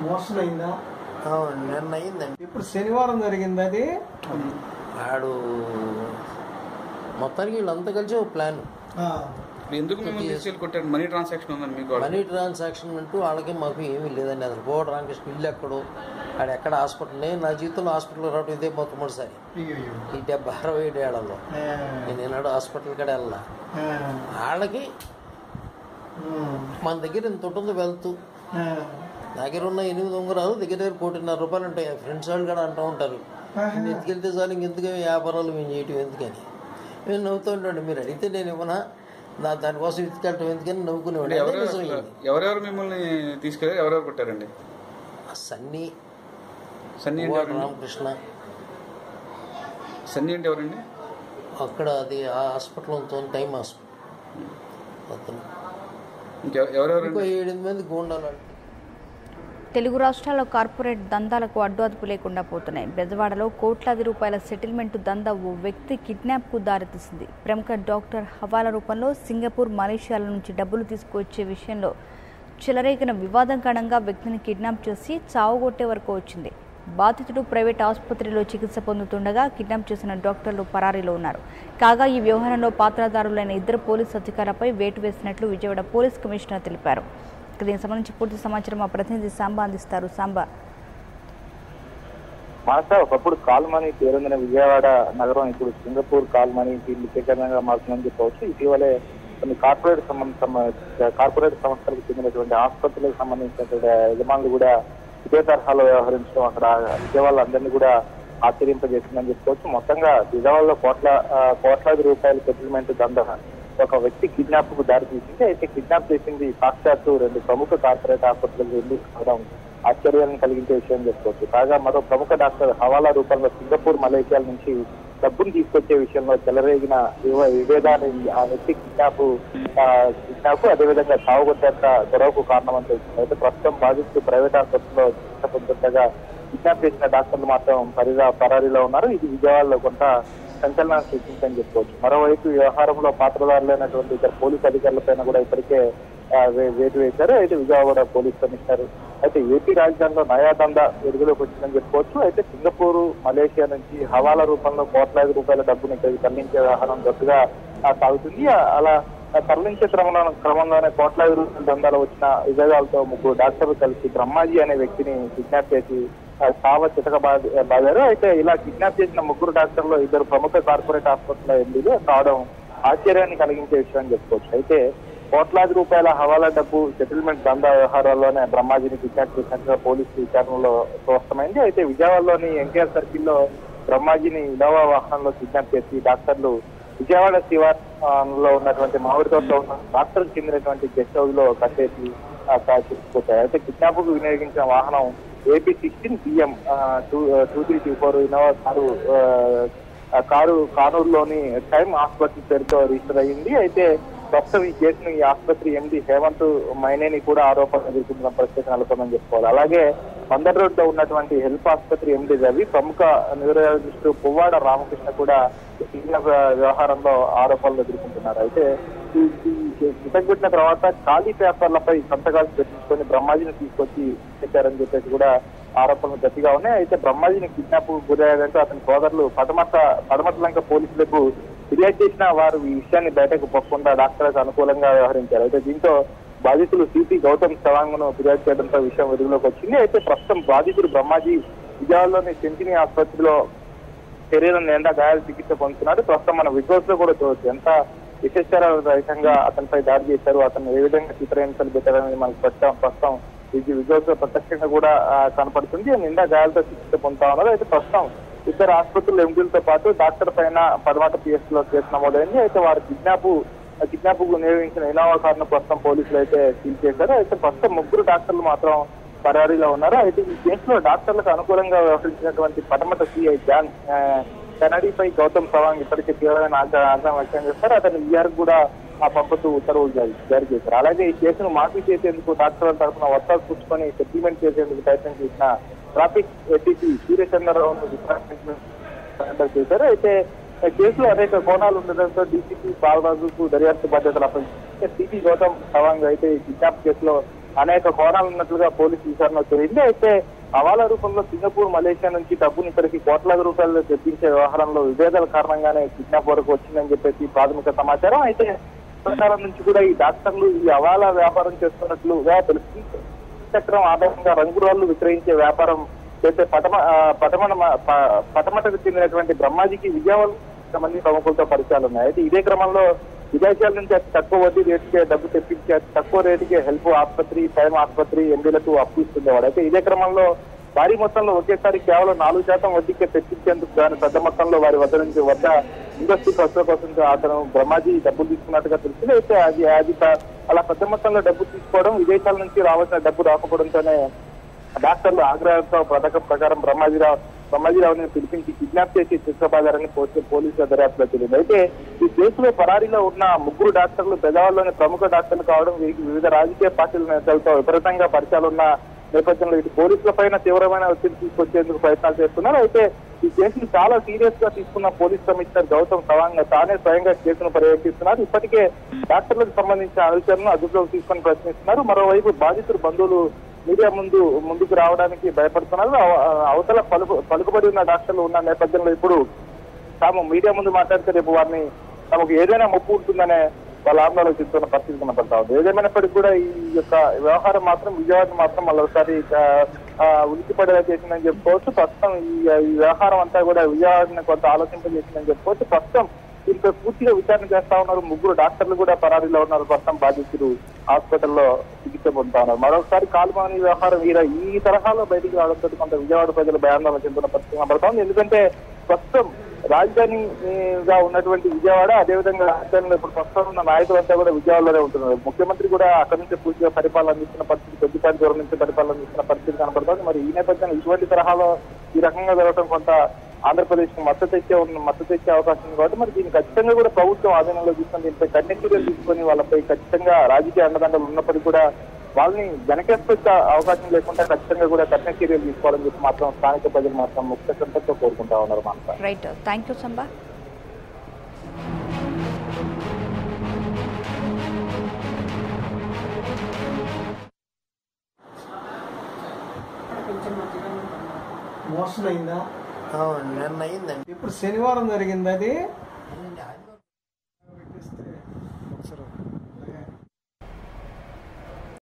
Motion అయిందా అవును, నిన్న అయిందండి ఇప్పుడు శనివారం జరిగింది అది ఆడు మొత్తానికి వీళ్ళంతా కలిసి ఒక ప్లాన్ ఆ, ఎందుకు మిమ్మల్ని తీసుకెళ్ళి కొట్టారు మనీ ట్రాన్సాక్షన్ ఉందండి మీకు మనీ ట్రాన్సాక్షన్ అంటూ వాళ్ళకి మాకు ఏమీ లేదండి అసలు పోవడం రామకృష్ణ ఇల్లు ఎక్కడో ఆడ ఎక్కడ హాస్పిటల్ నేను నా జీవితంలో హాస్పిటల్ రావడం ఇదే మొట్టమొదటిసారి అయ్యయ్యో. ఈ డెబ్బై అరవై ఏడు ఏళ్ళలో ఆ, నేను ఏనాడు హాస్పిటల్ కాడ వెళ్ళా ఆ, వాళ్ళకి ఉమ్, మన దగ్గర ఇంత ఉంటుంది వెళ్తూ ఆ, నా దగ్గర ఉన్న ఎనిమిది ఉంగరాలు దగ్గర దగ్గర కోటిన్నర రూపాయలు ఉంటాయి ఫ్రెండ్స్ వాళ్ళు కూడా అంటూ ఉంటారు ఆహా. ఎత్తుకెళ్తే చాలు ఇంకెందుకు వ్యాపారాలు మేము చేయటం ఎందుకని నేను నవ్వుతూ ఉంటాండి మీరు అడిగితే నేను ఇవ్వనా నా దానికోసం ఎత్తుకెళ్ళటం ఎందుకని నవ్వుకునేవాడు అదే ఎవరెవరు నిజం అసలు- ఇది. ఎవరెవరు మిమ్మల్ని తీసుకెళ్ళారు ఎవరెవరు కొట్టారండి ఆ సన్నీ సన్నీ అంటే పువ్వాడ ఎవరండి రామకృష్ణ సన్నీ అంటే ఎవరండి అక్కడ అది ఆ హాస్పిటల్ ఉంటుంది టైం హాస్పిటల్ అతను ఇంకెవ- ఎవరెవరండి ఇంకో ఏడెనిమిది మంది గూండాలు అంటే తెలుగు రాష్ట్రాల్లో కార్పొరేట్ దందాలకు అడ్డు అదుపు లేకుండా పోతున్నాయి బెజవాడలో కోట్లాది రూపాయల సెటిల్మెంట్ దందా ఓ వ్యక్తి కిడ్నాప్కు దారితీసింది ప్రముఖ డాక్టర్ హవాలా రూపంలో సింగపూర్ మలేషియాల నుంచి డబ్బులు తీసుకువచ్చే విషయంలో చెలరేగిన వివాదం కారణంగా వ్యక్తిని కిడ్నాప్ చేసి చావుగొట్టే వరకు వచ్చింది బాధితుడు ప్రైవేట్ ఆసుపత్రిలో చికిత్స పొందుతుండగా కిడ్నాప్ చేసిన డాక్టర్లు పరారీలో ఉన్నారు కాగా ఈ వ్యవహారంలో పాత్రదారులైన ఇద్దరు పోలీసు అధికారులపై వేటు వేసినట్లు విజయవాడ పోలీస్ కమిషనర్ తెలిపారు ఇక దీనికి సంబంధించి పూర్తి సమాచారం మా ప్రతినిధి సాంబా అందిస్తారు సాంబా మాస ఒకప్పుడు కాల్మనీ పేరొందిన విజయవాడ నగరం ఇప్పుడు సింగపూర్ కాల్మనీ కేంద్రంగా మారుతుందని చెప్పవచ్చు ఇటీవలే కొన్ని కార్పొరేట్ సంబంధ సమ- కార్పొరేట్ సంస్థలకు చెందినటువంటి ఆసుపత్రులకు సంబంధించినటువంటి యజమానులు కూడా ఇదే తరహాలో వ్యవహరించడం అక్కడ విజయవాడ అందరినీ కూడా ఆశ్చర్యింపజేసిందని చెప్పుకోవచ్చు మొత్తంగా విజయవాడలో కోట్ల ఆ, కోట్లాది రూపాయల సెటిల్మెంట్ దంద ఒక వ్యక్తి కిడ్నాప్ కు దారి తీసింది అయితే కిడ్నాప్ చేసింది సాక్షాత్తు రెండు ప్రముఖ కార్పొరేట్ ఆసుపత్రులకు వెళ్ళి కావడం ఆశ్చర్యాన్ని కలిగించే విషయం చెప్పుకోవచ్చు కాగా మరో ప్రముఖ డాక్టర్ హవాలా రూపంలో సింగపూర్ మలేషియాల నుంచి డబ్బును తీసుకొచ్చే విషయంలో చెలరేగిన వివ- విభేదాన్ని ఆ వ్యక్తి కిడ్నాప్ కిడ్నాప్ అదేవిధంగా సాగుకొట్టేంత గొడవకు కారణమని తెలిసింది అయితే ప్రస్తుతం బాధితులు ప్రైవేట్ ఆసుపత్రిలో చికిత్స పొందుతుండగా కిడ్నాప్ చేసిన డాక్టర్లు మాత్రం పరిగా పరారీలో ఉన్నారు ఇది విజయవాడలో కొంత సంచలనాన్ని సృష్టించని చెప్పుకోవచ్చు మరోవైపు ఈ వ్యవహారంలో పాత్రదారులైనటువంటి ఇద్దరు పోలీసు అధికారులపైన కూడా ఇప్పటికే ఆ, వే- వేటు వేశారు అయితే విజయవాడ పోలీస్ కమిషనర్ అయితే ఏపీ రాజధానిలో నయా దందా వెలుగులోకి వచ్చిందని చెప్పుకోవచ్చు అయితే సింగపూర్ మలేషియా నుంచి హవాలా రూపంలో కోట్లాది రూపాయల డబ్బుని ఇక్కడికి తరలించే వ్యవహారం గట్టిగా సాగుతుంది ఆ, అలా ఆ తరలించే క్రమంలో క్రమంలోనే కోట్లాది రూపాయల దందాలు వచ్చిన విభేదాలతో ముగ్గురు డాక్టర్లు కలిసి బ్రహ్మాజీ అనే వ్యక్తిని కిడ్నాప్ చేసి ఆ, చావ చితక బాధ- బాధారు అయితే ఇలా కిడ్నాప్ చేసిన ముగ్గురు డాక్టర్లు ఇద్దరు ప్రముఖ కార్పొరేట్ ఆసుపత్రుల ఎండీలు కావడం ఆశ్చర్యాన్ని కలిగించే విషయం చెప్పుకోవచ్చు అయితే కోట్లాది రూపాయల హవాలా డబ్బు సెటిల్మెంట్ దందా వ్యవహారాల్లోనే బ్రహ్మాజీని కిడ్నాప్ చేసినట్టుగా పోలీసు విచారణలో స్పష్టమైంది అయితే విజయవాడలోని ఎన్టీఆర్ సర్కిల్లో బ్రహ్మాజీని ఇన్నోవా వాహనంలో కిడ్నాప్ చేసి డాక్టర్లు విజయవాడ శివార్లో ఉన్నటువంటి మామిడి తోటలో ఉన్న డాక్టర్ చెందినటువంటి గెస్ట్ హౌస్ లో కట్టేసి ఆ, కా- తీసుకొచ్చారు అయితే కిడ్నాప్ కు వినియోగించిన వాహనం AP sixteen BM two two three two four Innova car ఆ, ఆ కారు కానూరులోని టైమ్ ఆసుపత్రి పేరుతో రిజిస్టర్ అయ్యింది అయితే ప్రస్తుతం ఈ కేసును ఈ ఆసుపత్రి ఎండి హేమంత్ మైనేని కూడా ఆరోపణలు ఎదుర్కొంటున్న పరిస్థితి నెలకొందని చెప్పుకోవాలి అలాగే బందర్ రోడ్ లో ఉన్నటువంటి హెల్ప్ ఆసుపత్రి ఎండి రవి ప్రముఖ న్యూరాలజిస్ట్ పువ్వాడ రామకృష్ణ కూడా ఈ వ్యవహారంలో ఆరోపణలు ఎదుర్కొంటున్నారు అయితే ఈ చితగొట్టిన తర్వాత ఖాళీ పేపర్లపై సంతకాలు పెట్టించుకొని బ్రహ్మాజీని తీసుకొచ్చి పెట్టారని చెప్పేసి కూడా ఆరోపణలు గట్టిగా ఉన్నాయి అయితే బ్రహ్మాజీని కిడ్నాప్ గురయ్యాడంటూ అతని సోదరులు పడమట పడమట లంక పోలీసులకు ఫిర్యాదు చేసిన వారు ఈ విషయాన్ని బయటకు పొక్కకుండా డాక్టర్లకు అనుకూలంగా వ్యవహరించారు అయితే దీంతో బాధితులు సిపి గౌతమ్ సవాంగ్ను ఫిర్యాదు చేయడంతో విషయం వెలుగులోకి వచ్చింది అయితే ప్రస్తుతం బాధితుడు బ్రహ్మాజీ విజయవాడలోని సెంటినీ ఆసుపత్రిలో శరీరం నిండా గాయాల చికిత్స పొందుతున్నాడు ప్రస్తుతం మన విజువల్స్ లో కూడా చూడొచ్చు ఎంత విశేషాల రహితంగా అతనిపై దాడి చేశారు అతను ఏ విధంగా చిత్రహింసలు పెట్టారనేది మనకు ప్రస్తుతం ప్రస్తుతం ఇది విజువల్స్ లో ప్రత్యక్షంగా కూడా ఆ, కనపడుతుంది నిండా గాయాలతో చికిత్స పొందుతా ఉన్నారు అయితే ప్రస్తుతం ఇద్దరు ఆసుపత్రుల ఎంపీలతో పాటు డాక్టర్ పైన పదమాట పిఎస్ లో కేసు నమోదైంది అయితే వారు కిడ్నాప్ కిడ్నాప్ కు వినియోగించిన ఇన్నోవా కారును ప్రస్తుతం పోలీసులు అయితే సీల్ చేశారు అయితే ప్రస్తుతం ముగ్గురు డాక్టర్లు మాత్రం పరారీలో ఉన్నారు అయితే ఈ కేసులో డాక్టర్లకు అనుకూలంగా వ్యవహరించినటువంటి పటమట సిఐ జాన్ ఆ, కనడీపై గౌతమ్ సవాంగ్ ఇప్పటికే తీవ్రమైన ఆగ్రహ- ఆగ్రహం వ్యక్తం చేస్తారు అతను ఈఆర్ కూడా ఆ పంపుతూ ఉత్తర్వులు జారీ జారీ చేశారు అలాగే ఈ కేసును మాఫీ చేసేందుకు డాక్టర్ల తరఫున వర్తాలు కూర్చుకొని సెటిల్మెంట్ చేసేందుకు ప్రయత్నం చేసిన ట్రాఫిక్ ఏటీసీ సూర్యచంద్రరావును డిపార్ట్మెంట్ చేశారు అయితే ఈ కేసులో అనేక కోణాలు ఉండడంతో డీసీపీ బాలరాజుకు దర్యాప్తు బాధ్యతలు అప్పగించారు సిపి గౌతమ్ సవాంగ్ అయితే ఈ కిడ్నాప్ కేసులో అనేక కోణాలు ఉన్నట్లుగా పోలీసు విచారణ జరిగింది అయితే హవాలా రూపంలో సింగపూర్ మలేషియా నుంచి డబ్బుని ఇక్కడికి కోట్లాది రూపాయలు తెప్పించే వ్యవహారంలో విభేదాల కారణంగానే కిడ్నాప్ వరకు వచ్చిందని చెప్పేసి ప్రాథమిక సమాచారం అయితే ప్రకారం నుంచి కూడా ఈ డాక్టర్లు ఈ హవాలా వ్యాపారం చేస్తున్నట్లుగా తెలుస్తుంది చక్రం ఆధారంగా రంగురాళ్లు విక్రయించే వ్యాపారం చేసే పటమ ఆ, పటమన ప- పటమటకు చెందినటువంటి బ్రహ్మాజీకి విజయవాడ మంది ప్రముఖులతో పరిచయాలు ఉన్నాయి అయితే ఇదే క్రమంలో విదేశాల నుంచి అతి తక్కువ వడ్డీ రేటుకే డబ్బు తెప్పించి అతి తక్కువ రేటుకే హెల్ప్ ఆసుపత్రి టైం ఆసుపత్రి ఎండీలకు అప్పు ఇస్తుండేవాడు అయితే ఇదే క్రమంలో భారీ మొత్తంలో ఒకేసారి కేవలం నాలుగు శాతం వడ్డీకే తెప్పించేందుకు దాని పెద్ద మొత్తంలో వారి వద్ద నుంచి వద్ద ఇండస్ట్రీ ఖర్చుల కోసం అతను బ్రహ్మాజీ డబ్బులు తీసుకున్నట్టుగా తెలిసింది అయితే అది అది ప- అలా పెద్ద మొత్తంలో డబ్బు తీసుకోవడం విదేశాల నుంచి రావాల్సిన డబ్బు రాకపోవడంతోనే డాక్టర్లు ఆగ్రహంతో పథకం ప్రకారం బ్రహ్మాజీరావు బ్రహ్మాజీరావుని పిలిపించి కిడ్నాప్ చేసి చిత్రబాదారని పోలీసు పోలీసుల దర్యాప్తులో తెలియదు అయితే ఈ కేసులో పరారీలో ఉన్న ముగ్గురు డాక్టర్లు పెద్దవాళ్ళలోని ప్రముఖ డాక్టర్లు కావడం వీరికి వివిధ రాజకీయ పార్టీల నేతలతో విపరీతంగా పరిచయాలు ఉన్న నేపథ్యంలో ఇటు పోలీసుల పైన తీవ్రమైన ఒత్తిడి తీసుకొచ్చేందుకు ప్రయత్నాలు చేస్తున్నారు అయితే ఈ కేసును చాలా సీరియస్ గా తీసుకున్న పోలీస్ కమిషనర్ గౌతమ్ సవాంగ్ తానే స్వయంగా కేసును పర్యవేక్షిస్తున్నారు ఇప్పటికే డాక్టర్లకు సంబంధించిన అనుచరులను అదుపులోకి తీసుకొని ప్రశ్నిస్తున్నారు మరోవైపు బాధితులు బంధువులు మీడియా ముందు ముందుకు రావడానికి భయపడుతున్నారు అవ- అవతల పలుకు పలుకుబడి ఉన్న డాక్టర్లు ఉన్న నేపథ్యంలో ఇప్పుడు తాము మీడియా ముందు మాట్లాడితే రేపు వారిని తమకు ఏదైనా ముప్పు ఉంటుందనే వాళ్ళ ఆందోళన చెందుతున్న పరిస్థితి కనపడతా ఉంది ఏదేమైనప్పటికీ కూడా ఈ యొక్క వ్యవహారం మాత్రం విజయవాడ మాత్రం మరోసారి ఉనికి పడేలా చేసిందని చెప్పుకోవచ్చు ప్రస్తుతం ఈ ఈ వ్యవహారం అంతా కూడా విజయవాడని కొంత ఆలోచింపజేసిందని చెప్పుకోవచ్చు ప్రస్తుతం దీనిపై పూర్తిగా విచారణ చేస్తా ఉన్నారు ముగ్గురు డాక్టర్లు కూడా పరారీలో ఉన్నారు ప్రస్తుతం బాధితులు హాస్పిటల్లో చికిత్స పొందుతా ఉన్నారు మరొకసారి కాలుమాని వ్యవహారం ఈ ఈ తరహాలో బయటికి రావడంతో కొంత విజయవాడ ప్రజలు భయాందోళన చెందుతున్న పరిస్థితి కనబడుతోంది ఎందుకంటే ప్రస్తుతం రాజధానిగా ఉన్నటువంటి విజయవాడ అదేవిధంగా రాజధానిలో ఇప్పుడు ప్రస్తుతం ఉన్న నాయకులంతా కూడా విజయవాడలోనే ఉంటున్నారు ముఖ్యమంత్రి కూడా అక్కడి నుంచి పూర్తిగా పరిపాలన అందిస్తున్న పరిస్థితి కొద్దిపాటి దూరం నుంచి పరిపాలన అందిస్తున్న పరిస్థితి కనబడుతోంది మరి ఈ నేపథ్యంలో ఇటువంటి తరహాలో ఈ రకంగా జరగడం కొంత ఆంధ్రప్రదేశ్ కు మద్దతు తెచ్చే ఉన్న మద్దతు తెచ్చే అవకాశం ఉంది కాబట్టి మరి దీన్ని ఖచ్చితంగా కూడా ప్రభుత్వం ఆధీనంలో తీసుకొని దీనిపై కఠిన చర్యలు తీసుకొని వాళ్ళపై ఖచ్చితంగా రాజకీయ అండదండలు ఉన్నప్పటికీ కూడా వాళ్ళని వెనకేసుకొచ్చే అవకాశం లేకుండా ఖచ్చితంగా కూడా కఠిన చర్యలు తీసుకోవాలని చెప్పి మాత్రం స్థానిక ప్రజలు మాత్రం ముఖ్య సంతతో కోరుకుంటా ఉన్నారు మనకు రైట్ థ్యాంక్ యూ సంబా మోసం అయిందా నిన్న అయిందండి ఇప్పుడు శనివారం జరిగింది అది ఆదివారం పెట్టిస్తే ఒకసారి